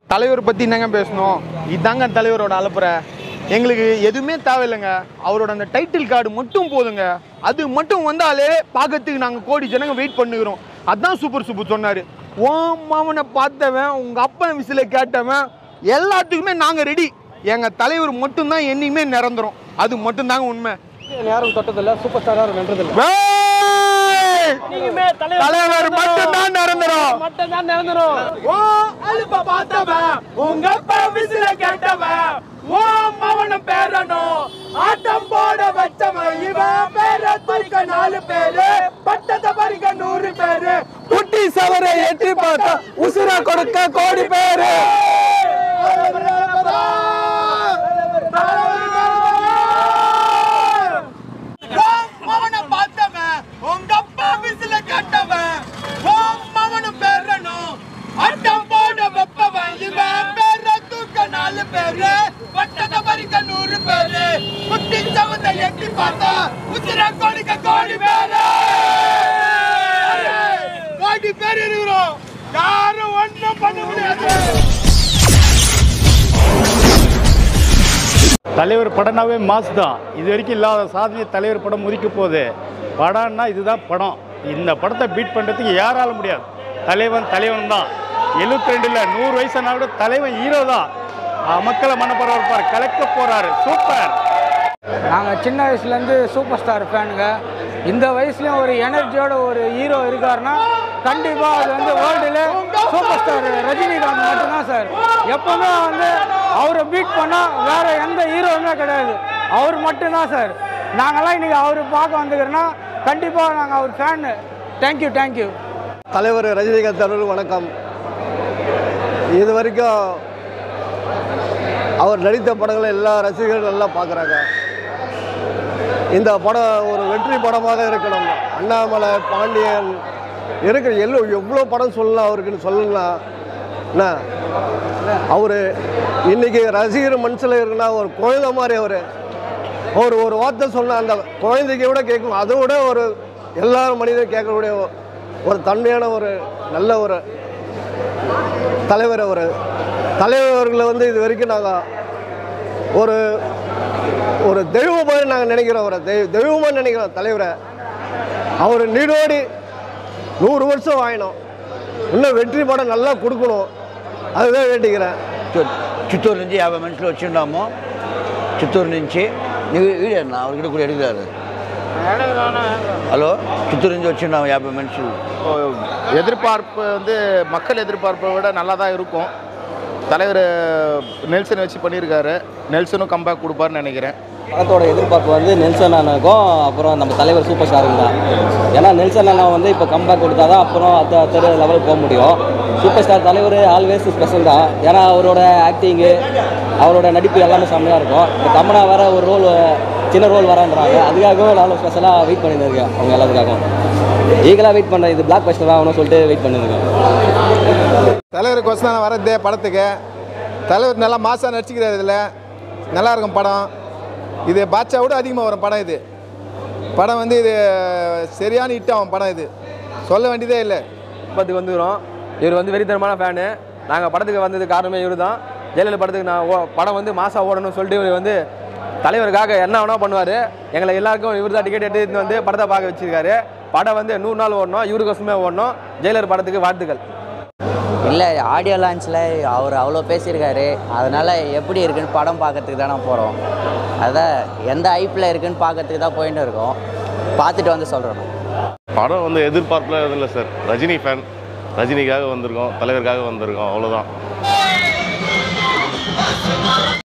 தலைவர் பற்றி என்னங்க பேசணும் இதாங்க தலைவரோட அலப்புறை எங்களுக்கு எதுவுமே தேவையில்லைங்க அவரோட அந்த டைட்டில் கார்டு மட்டும் போதுங்க அது மட்டும் வந்தாலே பார்க்கறதுக்கு நாங்கள் கோடி ஜனங்க வெயிட் பண்ணுகிறோம் அதான் சூப்பர் சூப்பர் சொன்னார் ஓம் மாமனை பார்த்தவன் உங்கள் அப்பன் விசில கேட்டவன் எல்லாத்துக்குமே நாங்கள் ரெடி எங்கள் தலைவர் மட்டும்தான் என்னைக்குமே நிரந்தரும் அது மட்டும்தாங்க உண்மை யாரும் தொட்டதில்ல சூப்பர் ஸ்டார் யாரும் வென்றதில்ல வேய்! நீங்களுமே தலைவர் மட்டும்தான் நிரந்தரம் மட்டும் தான் நிரந்தரம் ஓ அலுப்ப பார்த்தவன் உங்க அப்பா விசில கேட்டவன் ஓ மவனும் பேரனும் ஆட்டம் போட வச்சவன் இவன் பேர பறிக்க நாலு பேரு பட்டத்தை பறிக்க நூறு பேரு குட்டி சவரை எட்டி பார்த்தா உசுர கொடுக்க கோடி பேரு மவனை பார்த்தவன் உங்க அப்பா விசில கேட்டவன் ஓம் மவனும் பேரனும் அட்டம் போட வைப்பவன் இவன் பேர தூக்க நாலு பேரு வட்டத்தை பறிக்க நூறு பேரு குட்டி சவத்தை எட்டி பார்த்தா உச்சிர கொடுக்க கோடி பேரு கோடி பேர் இருக்கிறோம் யாரும் ஒன்றும் பண்ண முடியாது தலைவர் படம்னாவே மாஸ் தான் இது வரைக்கும் இல்லாத சாதனையை தலைவர் படம் முதிக்க போகுது படம்னா இதுதான் படம் இந்த படத்தை பீட் பண்ணுறதுக்கு யாரால முடியாது தலைவன் தலைவன் தான் எழுபத்தி ரெண்டில் நூறு வயசானா கூட தலைவன் ஹீரோ தான் அஹ் மக்களை மனப்பரம் இருப்பார் கலக்க போறாரு சூப்பர் நாங்கள் சின்ன வயசுலேருந்து சூப்பர் ஸ்டார் ஃபேனுங்க இந்த வயசுலயும் ஒரு எனர்ஜியோட ஒரு ஹீரோ இருக்காருன்னா கண்டிப்பாக அது வந்து வேர்ல்டில் சூப்பர் ஸ்டார் ரஜினிகாந்த் மட்டும்தான் சார் எப்பவுமே வந்து அவரை பீட் பண்ணால் வேற எந்த ஹீரோவுமே கிடையாது அவர் மட்டும்தான் சார் நாங்கள்லாம் இன்னைக்கு அவர் பார்க்க வந்துக்கிறோன்னா கண்டிப்பாக நாங்கள் அவர் ஃபேனு தேங்க்யூ தேங்க்யூ தலைவர் ரஜினிகாந்த் அவர்கள் வணக்கம் இது வரைக்கும் அவர் நடித்த படங்களை எல்லா ரசிகர்களும் நல்லா பார்க்குறாங்க இந்த படம் ஒரு வெற்றி படமாக இருக்கணும் அண்ணாமலை பாண்டியன் இருக்கிற எல்லோ எவ்வளோ படம் சொல்லலாம் அவருக்குன்னு சொல்லலாம் என்ன அவர் இன்னைக்கு ரசிகர் மனசில் இருக்குன்னா ஒரு குழந்தை மாதிரி அவர் அவர் ஒரு வார்த்தை சொன்ன அந்த குழந்தைக்கு விட கேட்கும் அதை விட ஒரு எல்லா மனிதரும் கேட்கக்கூடிய ஒரு தன்மையான ஒரு நல்ல ஒரு தலைவர் அவர் தலைவர் அவர்களை வந்து இது வரைக்கும் நாங்கள் ஒரு ஒரு தெய்வமாக நாங்கள் நினைக்கிறோம் அவரை தெய்வ தெய்வமாக நினைக்கிறோம் தலைவரை அவர் நீடோடி நூறு வருஷம் வாங்கினோம் இன்னும் வெற்றி படம் நல்லா கொடுக்கணும் அதுதான் வேண்டிக்கிறேன் చిత్తూరు చిత్తూరు నుంచి యాభై మనుషులు వచ్చిండాము చిత్తూరు నుంచి నీ వీడియో అన్న அவர்கிட்ட கூட எடுக்கிறாரு ஹலோ చిత్తూరు నుంచి వచ్చిండాము యాభై మనుషులు எதிர்பார்ப்பு வந்து மக்கள் எதிர்பார்ப்பை விட நல்லா தான் இருக்கும் தலைவர் நெல்சன் வச்சு பண்ணியிருக்காரு நெல்சனும் கம்பேக் கொடுப்பாருன்னு நினைக்கிறேன் படத்தோட எதிர்பார்ப்பு வந்து நெல்சன் அண்ணனுக்கும் அப்புறம் நம்ம தலைவர் சூப்பர் ஸ்டாருங்க தான் ஏன்னா நெல்சன் அண்ணா வந்து இப்போ கம்பேக் கொடுத்தா தான் அப்புறம் அடுத்த அடுத்த லெவலுக்கு போக முடியும் சூப்பர் ஸ்டார் தலைவர் ஆல்வேஸ் ஸ்பெஷல் தான் ஏன்னா அவரோட ஆக்டிங்கு அவரோட நடிப்பு எல்லாமே செம்மையாக இருக்கும் இப்போ தமனா வேற ஒரு ரோல் சின்ன ரோல் வரான்றாங்க அதுக்காகவும் நானும் ஸ்பெஷலாக வெயிட் பண்ணியிருக்கேன் அவங்க எல்லாத்துக்காகவும் ஈகலாக வெயிட் பண்ணுறேன் இது பிளாக் பஸ்டர் ஆகணும்னு சொல்லிட்டு வெயிட் பண்ணியிருக்கேன் தலைவருக்கு தான் வரதே படத்துக்கு தலைவர் நல்லா மாசாக நடிச்சுக்கிறார் இதில் நல்லா இருக்கும் படம் இது பாட்சா விட அதிகமாக வரும் படம் இது படம் வந்து இது சரியான ஹிட் ஆகும் படம் இது சொல்ல வேண்டியதே இல்லை படத்துக்கு வந்துக்கிறோம் இவர் வந்து வெறித்தனமான ஃபேனு நாங்கள் படத்துக்கு வந்தது காரணமே இவர் தான் ஜெயலலிதா படத்துக்கு நான் ஓ- படம் வந்து மாசா ஓடணும்னு சொல்லிட்டு இவர் வந்து தலைவருக்காக என்ன வேணா பண்ணுவார் எங்களை எல்லாருக்கும் இவர் தான் டிக்கெட் எடுத்து வந்து படத்தை பார்க்க வச்சிருக்காரு படம் வந்து நூறு நாள் ஓடணும் இவருக்கோசமே ஓடணும் ஜெயலலிதா படத்துக்கு வாழ்த்துக்கள் இல்லை ஆடியோ லான்ச்சில் அவர் அவ்வளோ பேசியிருக்காரு அதனால் எப்படி இருக்குன்னு படம் பார்க்கறதுக்கு தானே போகிறோம் அதான் எந்த ஐப்பில் இருக்குன்னு பார்க்கறதுக்கு தான் போயிட்டு இருக்கோம் பார்த்துட்டு வந்து சொல்கிறோம் படம் வந்து எதிர்பார்ப்புல எதுவும் இல்லை சார் ரஜினி ஃபேன் ரஜினிக்காக வந்திருக்கோம் தலைவருக்காக வந்திருக்கோம் அவ்வளோதான்